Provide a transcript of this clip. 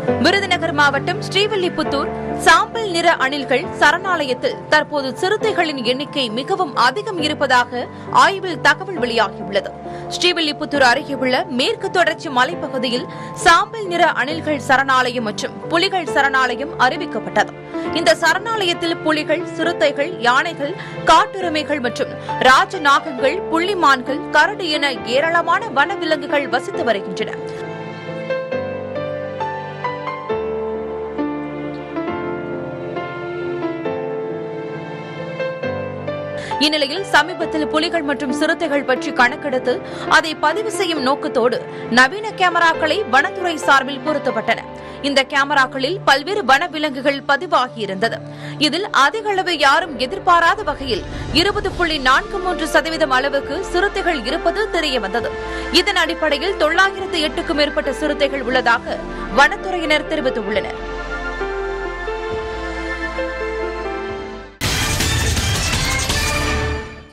விருதுநகர் மாவட்டம் ஸ்ரீவில்லிபுத்தூர் சாம்பல் நிற அணில்கள் சரணாலயத்தில் தற்போது சிறுத்தைகளின் எண்ணிக்கை மிகவும் அதிகம் இருப்பதாக ஆய்வில் தகவல் வெளியாகியுள்ளது ஸ்ரீவில்லிபுத்தூர் அருகே உள்ள மேற்கு தொடர்ச்சி மலைப்பகுதியில் சாம்பல் நிற அணில்கள் சரணாலயம் மற்றும் புலிகள் சரணாலயம் அறிவிக்கப்பட்டது இந்த சரணாலயத்தில் புலிகள் சிறுத்தைகள் யானைகள் காட்டுரிமைகள் மற்றும் ராஜநாகங்கள் புள்ளிமான்கள் கரடு என ஏராளமான வனவிலங்குகள் வசித்து வருகின்றன இந்நிலையில் சமீபத்தில் புலிகள் மற்றும் சிறுத்தைகள் பற்றி கணக்கெடுத்து அதை பதிவு செய்யும் நோக்கத்தோடு நவீன கேமராக்களை வனத்துறை சார்பில் பொருத்தப்பட்டன இந்த கேமராக்களில் பல்வேறு வனவிலங்குகள் பதிவாகியிருந்தது இதில் அதிக அளவு யாரும் எதிர்பாராத வகையில் இருபது புள்ளி நான்கு மூன்று சதவீதம் அளவுக்கு சிறுத்தைகள் இருப்பது தெரியவந்தது இதன் அடிப்படையில் தொள்ளாயிரத்து எட்டுக்கும் மேற்பட்ட சிறுத்தைகள் உள்ளதாக வனத்துறையினர் தெரிவித்துள்ளனர்